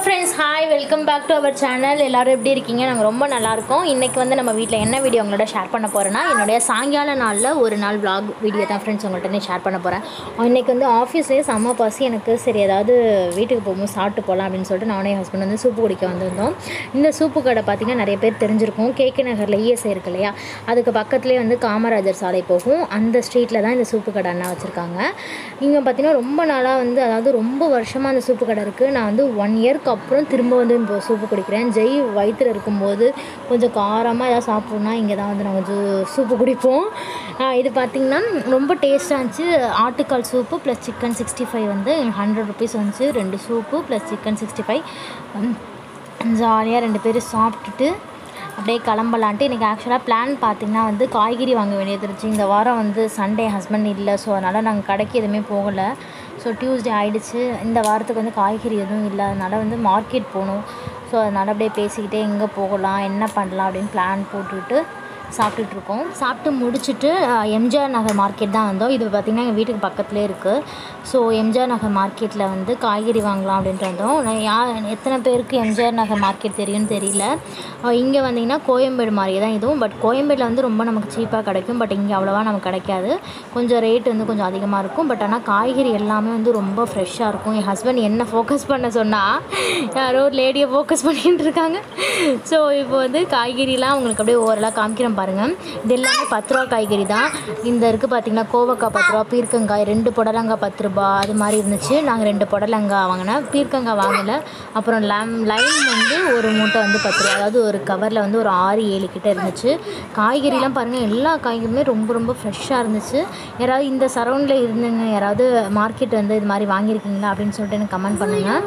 friends hi welcome back to our channel எல்லாரும் எப்படி இருக்கீங்க நாங்கள் ரொம்ப நல்லா இருக்கோம் இன்றைக்கி வந்து நம்ம வீட்டில் என்ன வீடியோ உங்களோட ஷேர் பண்ண போகிறேன்னா என்னுடைய சாயங்கால நாளில் ஒரு நாள் vlog வீடியோ தான் ஃப்ரெண்ட்ஸ் உங்கள்கிட்ட நான் ஷேர் பண்ண போகிறேன் இன்றைக்கி வந்து ஆஃபீஸ்லேயே செம்ம பசி எனக்கு சரி ஏதாவது வீட்டுக்கு போகும்போது சாப்பிட்டு போகலாம் அப்படின்னு சொல்லிட்டு நானே என் ஹஸ்பண்ட் வந்து சூப்பு குடிக்க வந்திருந்தோம் இந்த சூப்பு கடை பார்த்திங்கன்னா நிறைய பேர் தெரிஞ்சிருக்கும் கேகே நகரில் இஎஸ்ஐ இருக்கு இல்லையா அதுக்கு பக்கத்துலேயே வந்து காமராஜர் சாலை போகும் அந்த ஸ்ட்ரீட்டில் தான் இந்த சூப்பு கடை அண்ணா வச்சுருக்காங்க இங்கே பார்த்தீங்கன்னா ரொம்ப நாளாக வந்து அதாவது ரொம்ப வருஷமாக அந்த சூப்பு கடை இருக்குது நான் வந்து ஒன் இயர்க்கு அப்புறம் திரும்ப வந்து இப்போ சூப்பு குடிக்கிறேன் ஜெய் வயிற்றில் இருக்கும்போது கொஞ்சம் காரமாக ஏதாவது சாப்பிட்ணுன்னா இங்கே தான் வந்து நாங்கள் ஜூ சூப்பு குடிப்போம் ஆஹ் இது பார்த்திங்கன்னா ரொம்ப டேஸ்ட்டாக இருந்துச்சு ஆட்டுக்கால் soup plus chicken sixty five வந்து ஹண்ட்ரட் ருபீஸ் வந்துச்சு ரெண்டு soup plus chicken sixty five ஜாலியாக ரெண்டு பேரும் சாப்பிட்டுட்டு அப்படியே கிளம்பலான்ட்டு இன்றைக்கி ஆக்சுவலாக பிளான் பார்த்திங்கன்னா வந்து காய்கறி வாங்க வேண்டியது இருந்துச்சு இந்த வாரம் வந்து சண்டே ஹஸ்பண்ட் இல்லை ஸோ அதனால் நாங்கள் கடைக்கு எதுவுமே போகலை ஸோ டியூஸ்டே ஆயிடுச்சு இந்த வாரத்துக்கு வந்து காய்கறி எதுவும் இல்லை அதனால் வந்து மார்க்கெட் போகணும் ஸோ அதனால் அப்படியே பேசிக்கிட்டே எங்கே போகலாம் என்ன பண்ணலாம் அப்படின்னு பிளான் போட்டுட்டு சாப்பிட்டுட்டு இருக்கோம் சாப்பிட்டு முடிச்சுட்டு அஹ், எம்ஜிஆர் நகர் மார்க்கெட் தான் வந்தோம் இது பார்த்திங்கன்னா எங்கள் வீட்டுக்கு பக்கத்துலேயே இருக்குது ஸோ எம்ஜிஆர் நகர் மார்க்கெட்டில் வந்து காய்கறி வாங்கலாம் அப்படின்ட்டு வந்தோம் நான் யா எத்தனை பேருக்கு எம்ஜிஆர் நகர் மார்க்கெட் தெரியும்னு தெரியல இங்கே வந்தீங்கன்னா கோயம்பேடு மாதிரியே தான் இதுவும் பட் கோயம்பேடில் வந்து ரொம்ப நமக்கு சீப்பாக கிடைக்கும் பட் இங்கே அவ்வளோவா நமக்கு கிடைக்காது கொஞ்சம் ரேட் வந்து கொஞ்சம் அதிகமாக இருக்கும் பட் ஆனால் காய்கறி எல்லாமே வந்து ரொம்ப ஃப்ரெஷ்ஷாக இருக்கும் என் ஹஸ்பண்ட் என்ன ஃபோக்கஸ் பண்ண சொன்னால் யாரோ ஒரு லேடியை ஃபோக்கஸ் பண்ணிட்டு இருக்காங்க ஸோ இப்போ வந்து காய்கறிலாம் உங்களுக்கு அப்படியே ஓரளவு காமிக்கிறேன் பாருங்கள் இது எல்லாமே பத்து ரூபா காய்கறி தான் இந்த இருக்குது பார்த்தீங்கன்னா கோவக்காய் பத்து ரூபா பீர்க்கங்காய் ரெண்டு புடலங்காய் பத்து ரூபா அது மாதிரி இருந்துச்சு நாங்கள் ரெண்டு புடலங்காய் வாங்கினேன் பீர்க்கங்காய் வாங்கலை அப்புறம் லம் லைம் வந்து ஒரு மூட்டை வந்து பத்து ரூபா அதாவது ஒரு கவரில் வந்து ஒரு ஆறு ஏழு கிட்ட இருந்துச்சு காய்கறிலாம் பாருங்கள் எல்லா காய்கறியுமே ரொம்ப ரொம்ப ஃப்ரெஷ்ஷாக இருந்துச்சு யாராவது இந்த சரௌண்டில் இருந்துங்க யாராவது மார்க்கெட் வந்து இது மாதிரி வாங்கியிருக்கீங்களா அப்படின்னு சொல்லிட்டு எனக்கு கமெண்ட் பண்ணுங்கள்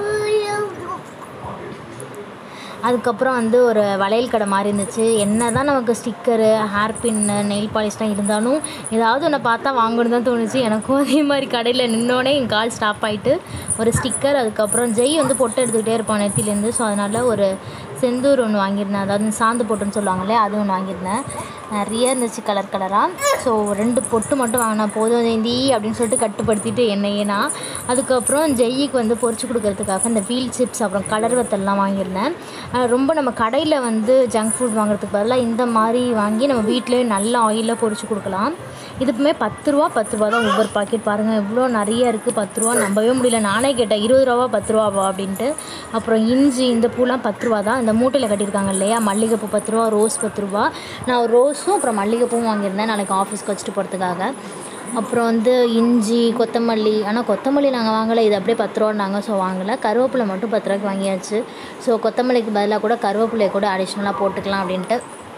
அதுக்கப்புறம் வந்து ஒரு வளையல் கடை மாதிரி இருந்துச்சு என்ன தான் நமக்கு ஸ்டிக்கரு ஹேர் பின்னு நெயில் பாலிஷ்லாம் இருந்தாலும் ஏதாவது ஒன்று பார்த்தா வாங்கணும் தான் தோணுச்சு எனக்கும் அதே மாதிரி கடையில் நின்னோடனே என் கால் ஸ்டாப் ஆகிட்டு ஒரு ஸ்டிக்கர் அதுக்கப்புறம் ஜெய் வந்து பொட்டு எடுத்துக்கிட்டே இருப்பான் நெத்திலேருந்து ஸோ அதனால் ஒரு செந்தூர் ஒன்று வாங்கியிருந்தேன் அதாவது சாந்து பொட்டுன்னு சொல்லுவாங்களே அது ஒன்று வாங்கியிருந்தேன் நிறைய இருந்துச்சு கலர் கலராக ஸோ ரெண்டு பொட்டு மட்டும் வாங்கினேன் போதும் ஜெயந்தி அப்படின்னு சொல்லிட்டு கட்டுப்படுத்திட்டு என்னையே நான் அதுக்கப்புறம் ஜெய்யிக்கு வந்து பொரிச்சு கொடுக்கறதுக்காக இந்த வீல் சிப்ஸ் அப்புறம் கலர் வத்தல்லாம் வாங்கியிருந்தேன் அஹ் ரொம்ப நம்ம கடையில் வந்து ஜங்க் ஃபுட் வாங்குறதுக்கு பதிலாக இந்த மாதிரி வாங்கி நம்ம வீட்டிலேயே நல்ல ஆயிலில் பொரிச்சு கொடுக்கலாம் இதுக்குமே பத்து ரூபா பத்து ரூபா தான் ஒவ்வொரு பாக்கெட் பாருங்கள் எவ்வளோ நிறைய இருக்குது பத்து ரூபா நம்பவே முடியல நானே கேட்டேன் இருபது ரூபா பத்து ரூபாவா அப்படின்ட்டு அப்புறம் இஞ்சி இந்த பூலாம் பத்து ரூபா தான் இந்த மூட்டையில் கட்டியிருக்காங்க இல்லையா மல்லிகைப்பூ பத்து ரூபா ரோஸ் பத்து ரூபா நான் ஒரு ரோஸும் அப்புறம் மல்லிகைப்பூவும் வாங்கியிருந்தேன் நாளைக்கு ஆஃபீஸ்க்கு வச்சுட்டு போகிறதுக்காக அப்புறம் வந்து இஞ்சி கொத்தமல்லி ஆனால் கொத்தமல்லி நாங்கள் வாங்கலை இது அப்படியே பத்து ரூபான்னாங்க ஸோ வாங்கலை கருவேப்பிலை மட்டும் பத்து ரூபாய்க்கு வாங்கியாச்சு ஸோ கொத்தமல்லிக்கு பதிலாக கூட கருவேப்பிலையை கூட அடிஷ்னலாக போட்டுக்கலாம் அப்படின்ட்டு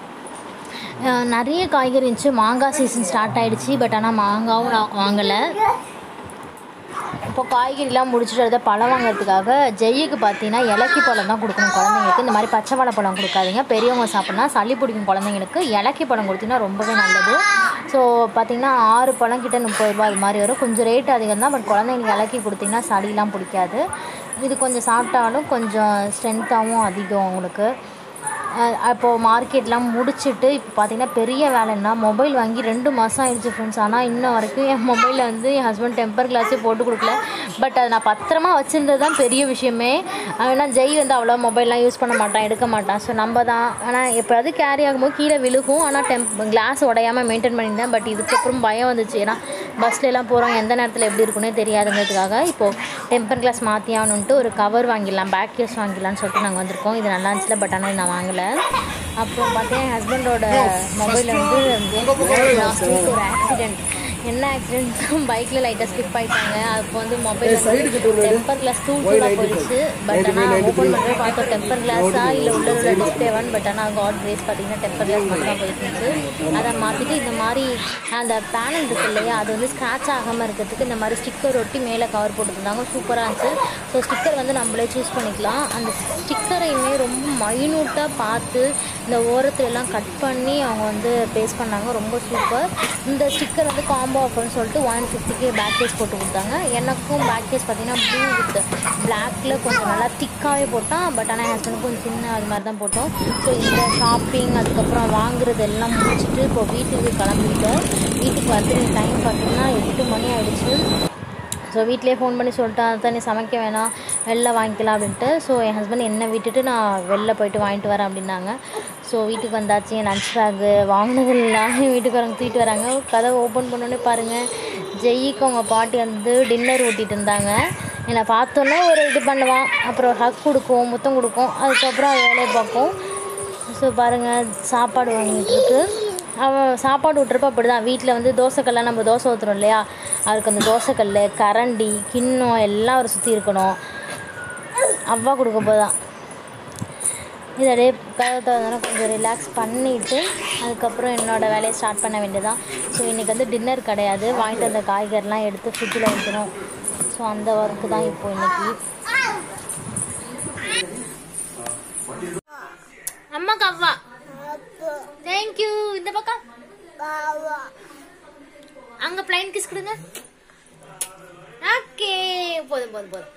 அஹ் நிறைய காய்கறி இருந்துச்சு மாங்காய் சீசன் ஸ்டார்ட் ஆயிடுச்சு பட் ஆனால் மாங்காவும் நான் வாங்கலை இப்போ காய்கறிலாம் முடிச்சுட்டு அதை பழம் வாங்குறதுக்காக ஜெய்யுக்கு பார்த்தீங்கன்னா இலக்கி பழம் தான் கொடுக்கணும் குழந்தைங்களுக்கு இந்த மாதிரி பச்சை வாழைப்பழம் கொடுக்காதீங்க பெரியவங்க சாப்பிட்னா சளி பிடிக்கும் குழந்தைங்களுக்கு இலக்கி பழம் கொடுத்தீங்கன்னா ரொம்பவே நல்லது ஸோ பார்த்தீங்கன்னா ஆறு பழம் கிட்ட முப்பது ரூபாய் அது மாதிரி வரும் கொஞ்சம் ரேட் அதிகம் தான் பட் குழந்தைங்களுக்கு இலக்கி கொடுத்தீங்கன்னா சளிலாம் பிடிக்காது இது கொஞ்சம் சாப்பிட்டாலும் கொஞ்சம் ஸ்ட்ரென்த்தாகவும் அதிகம் உங்களுக்கு அஹ் அப்போது மார்க்கெட்லாம் முடிச்சுட்டு இப்போ பார்த்தீங்கன்னா பெரிய வேலைன்னா மொபைல் வாங்கி ரெண்டு மாதம் ஆயிடுச்சு ஃப்ரெண்ட்ஸ் ஆனால் இன்ன வரைக்கும் என் மொபைலில் வந்து என் ஹஸ்பண்ட் டெம்பர் கிளாஸே போட்டு கொடுக்கல பட் அதை நான் பத்திரமா வச்சுருந்தது தான் பெரிய விஷயமே ஏன்னா ஜெய் வந்து அவ்வளோ மொபைல்லாம் யூஸ் பண்ண மாட்டான் எடுக்க மாட்டான் ஸோ நம்ம தான் ஆனால் எப்போயாவது கேரி ஆகும்போது கீழே விழுகும் ஆனால் டெம்ப் கிளாஸ் உடையாமல் மெயின்டைன் பண்ணியிருந்தேன் பட் இதுக்கப்புறம் பயம் வந்துச்சு ஏன்னா பஸ்ல எல்லாம் போகிறோம் எந்த நேரத்தில் எப்படி இருக்குன்னே தெரியாதுங்கிறதுக்காக இப்போது டெம்பர் கிளாஸ் மாற்றி ஆகணுன்ட்டு ஒரு கவர் வாங்கிடலாம் பேக் கேஸ் வாங்கிடலாம்னு சொல்லிட்டு நாங்கள் வந்திருக்கோம் இது நல்லா இருந்துச்சுல பட் ஆனால் நான் வாங்கலை அப்புறம் பார்த்தீங்கன்னா என் ஹஸ்பண்டோட மொபைலில் வந்து லாஸ்ட் வீக் ஒரு ஆக்சிடென்ட் என்ன ஆக்சிடென்ட் பைக்கில் லைட்டாக ஸ்கிப் ஆயிட்டாங்க அப்போ வந்து மொபைல் டெம்பர் கிளாஸ் தூள் தூளாக போயிடுச்சு பட் ஆனால் ஓப்பன் பண்ணுறது பார்த்தோம் டெம்பர் கிளாஸா இல்லை உள்ள உள்ள டிஸ்பிளேவான்னு பட் ஆனால் காட் கிரேஸ் பார்த்தீங்கன்னா டெம்பர் கிளாஸ் மட்டும் தான் போயிட்டு இருந்துச்சு அதை மாற்றிட்டு இந்த மாதிரி அந்த பேனல் இருக்கு இல்லையா அது வந்து ஸ்க்ராட்ச் ஆகாமல் இருக்கிறதுக்கு இந்த மாதிரி ஸ்டிக்கர் ஒட்டி மேலே கவர் போட்டுருந்தாங்க சூப்பராக இருந்துச்சு ஸோ ஸ்டிக்கர் வந்து நம்மளே சூஸ் பண்ணிக்கலாம் அந்த ஸ்டிக்கரையுமே ரொம்ப மைனூட்டாக பார்த்து இந்த ஓரத்துல எல்லாம் கட் பண்ணி அவங்க வந்து பேஸ்ட் பண்ணாங்க ரொம்ப சூப்பர் இந்த ஸ்டிக்கர் வந்து காம்போ ஆஃபர்னு சொல்லிட்டு ஒன் ஃபிஃப்டிக்கு பேக் கேஸ் போட்டு கொடுத்தாங்க எனக்கும் பேக் கேஸ் பார்த்தீங்கன்னா ப்ளூ வித் பிளாக்ல கொஞ்சம் நல்லா திக்காகவே போட்டான் பட் ஆனால் என் ஹஸ்பண்டுக்கு கொஞ்சம் சின்ன அது மாதிரி தான் போட்டோம் ஸோ இந்த ஷாப்பிங் அதுக்கப்புறம் வாங்குறது எல்லாம் முடிச்சுட்டு இப்போ வீட்டுக்கு கிளம்பிட்டோம் வீட்டுக்கு வந்து டைம் பார்த்தீங்கன்னா எட்டு மணி ஆயிடுச்சு ஸோ வீட்டிலே ஃபோன் பண்ணி சொல்லிட்டேன் தான் நீ சமைக்க வேணாம் வெளில வாங்கிக்கலாம் அப்படின்ட்டு ஸோ என் ஹஸ்பண்ட் என்னை விட்டுட்டு நான் வெளில போயிட்டு வாங்கிட்டு வரேன் அப்படின்னாங்க ஸோ வீட்டுக்கு வந்தாச்சு என் லஞ்ச் பேக்கு வாங்கினது எல்லாம் என் வீட்டுக்காரங்க தூக்கிட்டு வராங்க கதவை ஓப்பன் பண்ணோன்னே பாருங்கள் ஜெய்யிக்கு அவங்க பாட்டி வந்து டின்னர் ஊட்டிட்டு இருந்தாங்க என்னை பார்த்தோன்னே ஒரு இது பண்ணுவான் அப்புறம் ஹக் கொடுக்கும் முத்தம் கொடுக்கும் அதுக்கப்புறம் அது வேலையை பார்க்கும் ஸோ பாருங்கள் சாப்பாடு வாங்கிட்டு இருக்கு அவன் சாப்பாடு விட்றப்ப அப்படி தான் வீட்டில் வந்து தோசைக்கல்லாம் நம்ம தோசை ஊற்றுறோம் இல்லையா அவருக்கு அந்த தோசைக்கல் கரண்டி கிண்ணம் எல்லாம் அவர் சுற்றி இருக்கணும் அவ்வா கொடுக்க போதான் இது அப்படியே கதவை திறந்தோன்னே கொஞ்சம் ரிலாக்ஸ் பண்ணிவிட்டு அதுக்கப்புறம் என்னோடய வேலையை ஸ்டார்ட் பண்ண வேண்டியதான் ஸோ இன்றைக்கி வந்து டின்னர் கிடையாது வாங்கிட்டு வந்த காய்கறிலாம் எடுத்து ஃப்ரிட்ஜில் வைக்கணும் ஸோ அந்த ஒர்க்கு தான் இப்போ இன்னைக்கு அம்மாக்கு அவ்வா தேங்க்யூ இந்த பக்கம் அங்க பிளைன் கிஸ் கொடுங்க ஓகே போதும் போதும் போதும்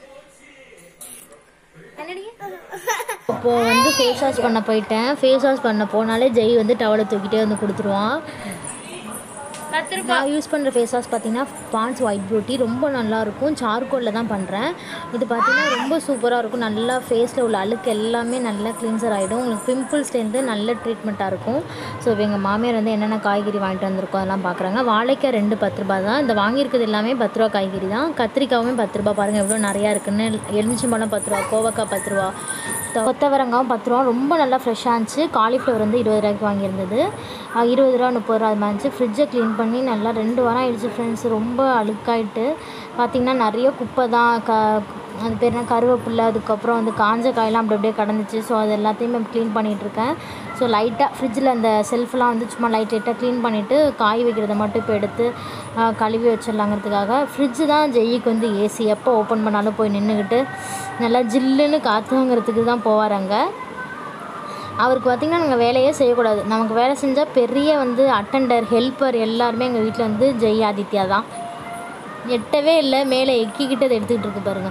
இப்போ வந்து ஃபேஸ் வாஷ் பண்ண போயிட்டேன் ஃபேஸ் வாஷ் பண்ண போனாலே ஜெய் வந்து டவலை தூக்கிட்டே வந்து கொடுத்துருவான் நான் யூஸ் பண்ணுற ஃபேஸ் வாஷ் பார்த்தீங்கன்னா பான்ஸ் ஒயிட் பியூட்டி ரொம்ப நல்லா இருக்கும் சார்கோலில் தான் பண்ணுறேன் இது பார்த்தீங்கன்னா ரொம்ப சூப்பராக இருக்கும் நல்லா ஃபேஸில் உள்ள அழுக்கு எல்லாமே நல்லா கிளீன்சர் ஆகிடும் உங்களுக்கு பிம்பிள்ஸ்லேருந்து நல்ல ட்ரீட்மெண்ட்டாக இருக்கும் ஸோ இப்போ எங்கள் மாமியார் வந்து என்னென்ன காய்கறி வாங்கிட்டு வந்திருக்கோம் அதெல்லாம் பார்க்குறாங்க வாழைக்காய் ரெண்டு பத்து ரூபா தான் இந்த வாங்கியிருக்கிறது எல்லாமே பத்து ரூபா காய்கறி தான் கத்திரிக்காவுமே பத்து ரூபா பாருங்கள் எவ்வளோ நிறையா இருக்குன்னு எலுமிச்சம்பழம் பத்து ரூபா கோவக்காய் பத்து ரூபா கொத்தவரங்காவும் பத்து ரூபா ரொம்ப நல்லா ஃப்ரெஷ்ஷாக இருந்துச்சு காலிஃப்ளவர் வந்து இருபது ரூபாய்க்கு வாங்கியிருந்தது அஹ் இருபது ரூபா முப்பது ரூபா அது மாதிரி இருந்துச்சு ஃப்ரிட்ஜை க்ளீன் பண்ணி நல்லா ரெண்டு வாரம் ஆயிடுச்சு ஃப்ரெண்ட்ஸ் ரொம்ப அழுக்காயிட்டு பார்த்திங்கன்னா நிறைய குப்பை தான் க அது பேர் என்ன கருவேப்பில்லை அதுக்கப்புறம் வந்து காஞ்ச காயெல்லாம் அப்படி அப்படியே கடந்துச்சு ஸோ அது எல்லாத்தையுமே க்ளீன் பண்ணிகிட்ருக்கேன் ஸோ லைட்டாக ஃப்ரிட்ஜில் அந்த செல்ஃப்லாம் வந்து சும்மா லைட் லைட்டாக க்ளீன் பண்ணிவிட்டு காய் வைக்கிறத மட்டும் இப்போ எடுத்து அஹ், கழுவி வச்சிடலாங்கிறதுக்காக ஃப்ரிட்ஜு தான் ஜெய்யிக்கு வந்து ஏசி எப்போ ஓப்பன் பண்ணாலும் போய் நின்றுக்கிட்டு நல்லா ஜில்லுன்னு காற்றுங்கிறதுக்கு தான் போவாராங்க அவருக்கு பார்த்திங்கன்னா நாங்கள் வேலையே செய்யக்கூடாது நமக்கு வேலை செஞ்சால் பெரிய வந்து அட்டண்டர் ஹெல்ப்பர் எல்லாருமே எங்கள் வீட்டில் வந்து ஜெய் ஆதித்யா தான் எட்டவே இல்லை மேலே எக்கிக்கிட்டு அதை எடுத்துக்கிட்டு இருக்கு பாருங்க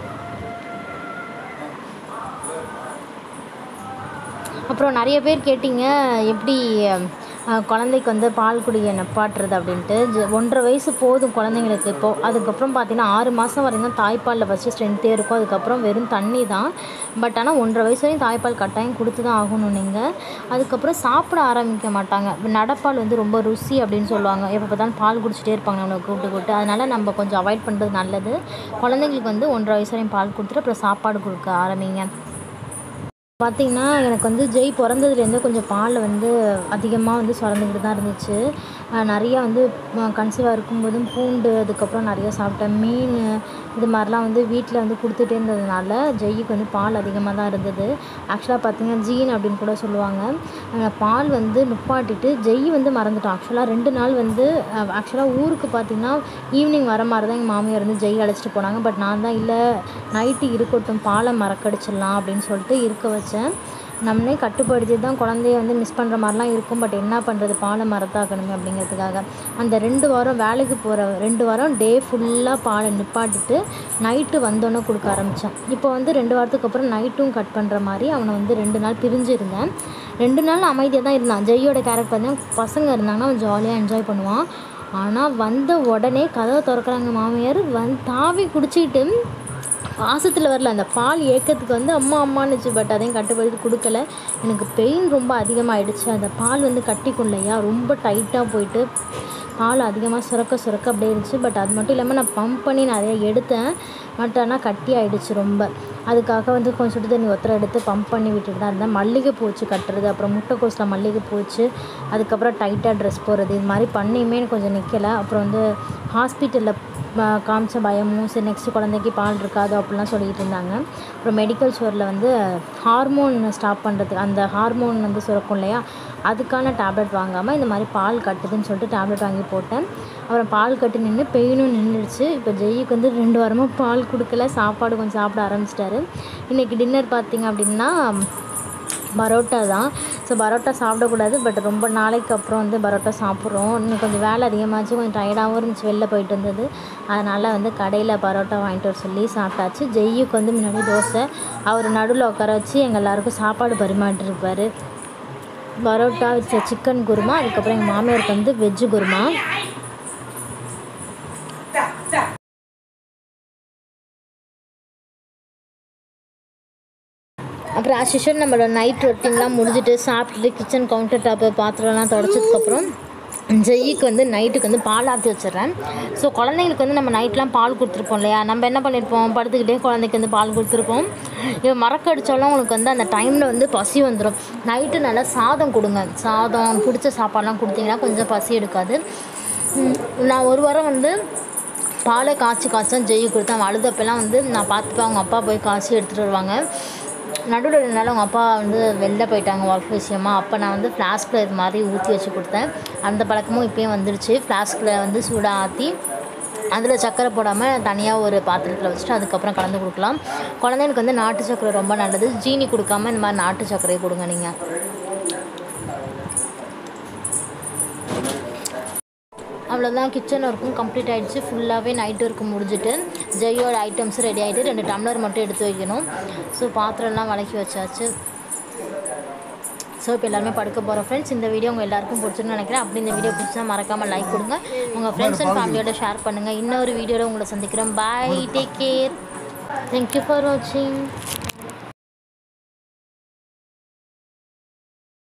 அப்புறம் நிறைய பேர் கேட்டிங்க எப்படி அஹ், குழந்தைக்கு வந்து பால் குடிக்க நப்பாட்டுறது அப்படின்ட்டு ஜ- ஒன்றரை வயசு போதும் குழந்தைங்களுக்கு இப்போது அதுக்கப்புறம் பார்த்தீங்கன்னா ஆறு மாதம் வரைக்கும் தான் தாய்ப்பாலில் ஃபஸ்ட்டு ஸ்ட்ரென்த்தே இருக்கும் அதுக்கப்புறம் வெறும் தண்ணி தான் பட் ஆனால் ஒன்றரை வயசு வரையும் தாய்ப்பால் கட்டாயம் கொடுத்து தான் ஆகணும் நீங்கள் அதுக்கப்புறம் சாப்பிட ஆரம்பிக்க மாட்டாங்க நடப்பால் வந்து ரொம்ப ருசி அப்படின்னு சொல்லுவாங்க எப்போ பார்த்தாலும் பால் குடிச்சிட்டே இருப்பாங்க நம்மளை கூப்பிட்டு கூப்பிட்டு அதனால் நம்ம கொஞ்சம் அவாய்ட் பண்ணுறது நல்லது குழந்தைங்களுக்கு வந்து ஒன்றரை வயசு வரையும் பால் கொடுத்துட்டு அப்புறம் சாப்பாடு கொடுக்க ஆரம்பிங்க பார்த்திங்கன்னா எனக்கு வந்து ஜெய் பிறந்ததுலேருந்து கொஞ்சம் பால் வந்து அதிகமாக வந்து சுரந்துக்கிட்டு தான் இருந்துச்சு அஹ் நிறையா வந்து கன்சீவாக இருக்கும்போதும் பூண்டு அதுக்கப்புறம் நிறைய சாப்பிட்டேன் மீன் இது மாதிரிலாம் வந்து வீட்டில் வந்து கொடுத்துட்டே இருந்ததுனால ஜெய்க்கு வந்து பால் அதிகமாக தான் இருந்தது ஆக்சுவலாக பார்த்தீங்கன்னா ஜீன் அப்படின்னு கூட சொல்லுவாங்க அஹ் பால் வந்து நுப்பாட்டிட்டு ஜெய் வந்து மறந்துட்டோம் ஆக்சுவலாக ரெண்டு நாள் வந்து ஆக்சுவலாக ஊருக்கு பார்த்தீங்கன்னா ஈவினிங் வர மாதிரி தான் எங்கள் மாமியார் வந்து ஜெய் அழைச்சிட்டு போனாங்க பட் நான் தான் இல்லை நைட்டு இருக்கட்டும் பாலை மறக்கடிச்சிடலாம் அப்படின்னு சொல்லிட்டு இருக்க வச்சேன் நம்மளே கட்டுப்படுத்தி தான் குழந்தைய வந்து மிஸ் பண்ணுற மாதிரிலாம் இருக்கும் பட் என்ன பண்ணுறது பாலை மரத்தாக்கணுமே அப்படிங்கிறதுக்காக அந்த ரெண்டு வாரம் வேலைக்கு போகிற ரெண்டு வாரம் டே ஃபுல்லாக பாலை நிப்பாட்டிட்டு நைட்டு வந்தோன்னே கொடுக்க ஆரம்பித்தேன் இப்போ வந்து ரெண்டு வாரத்துக்கு அப்புறம் நைட்டும் கட் பண்ணுற மாதிரி அவனை வந்து ரெண்டு நாள் பிரிஞ்சு இருந்தேன் ரெண்டு நாள் அமைதியாக தான் இருந்தான் ஜெய்யோட கேரக்டர் பார்த்தீங்கன்னா பசங்க இருந்தாங்கன்னா அவன் ஜாலியாக என்ஜாய் பண்ணுவான் ஆனால் வந்த உடனே கதவை திறக்கிறாங்க மாமியார் வந் தாவி குடிச்சிக்கிட்டு பாசத்தில் வரல அந்த பால் ஏக்கத்துக்கு வந்து அம்மா அம்மானுச்சு பட் அதையும் கட்டுப்படுத்தி கொடுக்கல எனக்கு பெயின் ரொம்ப அதிகமாகிடுச்சு அந்த பால் வந்து கட்டிக்கும் இல்லையா ரொம்ப டைட்டாக போயிட்டு பால் அதிகமாக சுரக்க சுரக்க அப்படியே இருந்துச்சு பட் அது மட்டும் இல்லாமல் நான் பம்ப் பண்ணி நிறைய எடுத்தேன் பட் ஆனால் கட்டி ஆயிடுச்சு ரொம்ப அதுக்காக வந்து கொஞ்சம் சுடு தண்ணி ஒத்தரை எடுத்து பம்ப் பண்ணி விட்டுட்டு தான் இருந்தேன் மல்லிகை பூச்சி கட்டுறது அப்புறம் முட்டைக்கோஸில் மல்லிகை பூச்சி அதுக்கப்புறம் டைட்டாக ட்ரெஸ் போடுறது இது மாதிரி பண்ணியுமே எனக்கு கொஞ்சம் நிற்கலை அப்புறம் வந்து ஹாஸ்பிட்டலில் காமிச்ச பயமும் சரி நெக்ஸ்ட் குழந்தைக்கு பால் இருக்காது அப்படிலாம் சொல்லிட்டு இருந்தாங்க அப்புறம் மெடிக்கல் ஸ்டோரில் வந்து ஹார்மோன் ஸ்டாப் பண்ணுறதுக்கு அந்த ஹார்மோன் வந்து சுரக்கும் இல்லையா அதுக்கான டேப்லெட் வாங்காமல் இந்த மாதிரி பால் கட்டுதுன்னு சொல்லிட்டு டேப்லெட் வாங்கி போட்டேன் அப்புறம் பால் கட்டி நின்று பெயினும் நின்றுடுச்சு இப்போ ஜெய்யுக்கு வந்து ரெண்டு வாரமாக பால் கொடுக்கல சாப்பாடு கொஞ்சம் சாப்பிட ஆரம்பிச்சிட்டாரு இன்றைக்கி டின்னர் பார்த்தீங்க அப்படின்னா பரோட்டா தான் ஸோ பரோட்டா சாப்பிடக்கூடாது பட் ரொம்ப நாளைக்கு அப்புறம் வந்து பரோட்டா சாப்பிட்றோம் இன்னும் கொஞ்சம் வேலை அதிகமாச்சு கொஞ்சம் டயர்டாகவும் இருந்துச்சு வெளில போயிட்டு இருந்தது அதனால் வந்து கடையில் பரோட்டா வாங்கிட்டு வர சொல்லி சாப்பிட்டாச்சு ஜெய்யுக்கு வந்து முன்னாடி தோசை அவர் நடுவில் உட்கார வச்சு எங்கள் எல்லாருக்கும் சாப்பாடு பரிமாற்றிருப்பார் பரோட்டா வித் சிக்கன் குருமா அதுக்கப்புறம் எங்கள் மாமியாருக்கு வந்து வெஜ்ஜு குருமா அப்புறம் ஆஷிஷன் நம்மளோட நைட் ரொட்டீன்லாம் முடிஞ்சுட்டு சாப்பிட்டுட்டு கிச்சன் கவுண்டர் டாப்பு பாத்திரம்லாம் தொடச்சதுக்கப்புறம் ஜெய்க்கு வந்து நைட்டுக்கு வந்து பால் ஆற்றி வச்சிடுறேன் ஸோ குழந்தைங்களுக்கு வந்து நம்ம நைட்லாம் பால் கொடுத்துருப்போம் இல்லையா நம்ம என்ன பண்ணியிருப்போம் படுத்துக்கிட்டே குழந்தைக்கு வந்து பால் கொடுத்துருப்போம் இவன் மறக்கடிச்சாலும் உங்களுக்கு வந்து அந்த டைமில் வந்து பசி வந்துடும் நைட்டு நல்லா சாதம் கொடுங்க சாதம் பிடிச்ச சாப்பாடுலாம் கொடுத்தீங்கன்னா கொஞ்சம் பசி எடுக்காது ம், நான் ஒரு வாரம் வந்து பாலை காய்ச்சி காய்ச்சா ஜெய் கொடுத்தேன் அவன் அழுதப்பெல்லாம் வந்து நான் பார்த்துப்பேன் அவங்க அப்பா போய் காய்ச்சி எடுத்துகிட்டு வருவாங்க நடுவில் ரெண்டு நாள் அவங்க அப்பா வந்து வெளில போயிட்டாங்க ஒர்க் விஷயமா அப்போ நான் வந்து ஃப்ளாஸ்கில் இது மாதிரி ஊற்றி வச்சு கொடுத்தேன் அந்த பழக்கமும் இப்போயும் வந்துடுச்சு ஃப்ளாஸ்கில் வந்து சூடாக ஆற்றி அதில் சக்கரை போடாமல் தனியாக ஒரு பாத்திரத்தில் வச்சுட்டு அதுக்கப்புறம் கலந்து கொடுக்கலாம் குழந்தைங்களுக்கு வந்து நாட்டு சக்கரை ரொம்ப நல்லது ஜீனி கொடுக்காம இந்த மாதிரி நாட்டு சர்க்கரையை கொடுங்க நீங்கள் அவ்வளோதான் கிச்சன் ஒர்க்கும் கம்ப்ளீட் ஆகிடுச்சு ஃபுல்லாகவே நைட் ஒர்க்கு முடிஞ்சுட்டு ஜெயோட ஐட்டம்ஸ் ரெடி ஆகிட்டு ரெண்டு டம்ளர் மட்டும் எடுத்து வைக்கணும் ஸோ பாத்திரம்லாம் வளக்கி வச்சாச்சு ஸோ இப்போ எல்லாருமே படுக்க போகிறோம் ஃப்ரெண்ட்ஸ் இந்த வீடியோ உங்கள் எல்லாருக்கும் பிடிச்சிருன்னு நினைக்கிறேன் அப்படி இந்த வீடியோ பிடிச்சா மறக்காமல் லைக் கொடுங்க உங்கள் ஃப்ரெண்ட்ஸ் அண்ட் ஃபேமிலியோட ஷேர் பண்ணுங்கள் இன்னொரு வீடியோவில் உங்களை சந்திக்கிறேன் bye take care thank you for வாட்சிங்